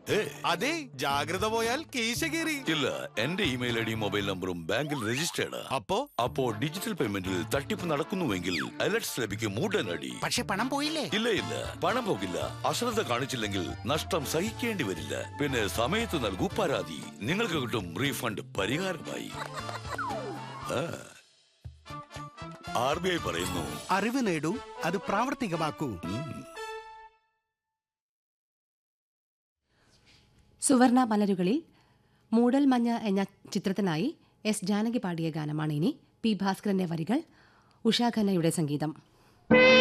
ഏ അതെ ജാഗ്രത പോയാൽ കീശ കീറി ഇല്ല എന്റെ ഇമെയിൽ ഐ ഡി മൊബൈൽ നമ്പറും ബാങ്കിൽ രജിസ്റ്റേർഡ് അപ്പോ അപ്പോ ഡിജിറ്റൽ പേയ്മെന്റിൽ തട്ടിപ്പ് നടക്കുന്നുവെങ്കിൽ അലർട്ട്സ് ലഭിക്കും ഉടനടി പക്ഷെ പണം പോയില്ലേ ഇല്ല ഇല്ല പണം പോകില്ല അശ്രദ്ധ കാണിച്ചില്ലെങ്കിൽ നഷ്ടം സഹിക്കേണ്ടി വരില്ല പിന്നെ സമയത്ത് നൽകൂ പരാതി നിങ്ങൾക്ക് കിട്ടും റീഫണ്ട് പരിഹാരമായി ആർ ബി ഐ പറയുന്നു അറിവ് നേടൂ അത് പ്രാവർത്തികമാക്കൂ സുവർണ മലരുകളിൽ മൂടൽ മഞ്ഞ എന്ന ചിത്രത്തിനായി എസ് ജാനകി പാടിയ ഗാനമാണ് ഇനി പി ഭാസ്കരന്റെ വരികൾ ഉഷാഖന്നയുടെ സംഗീതം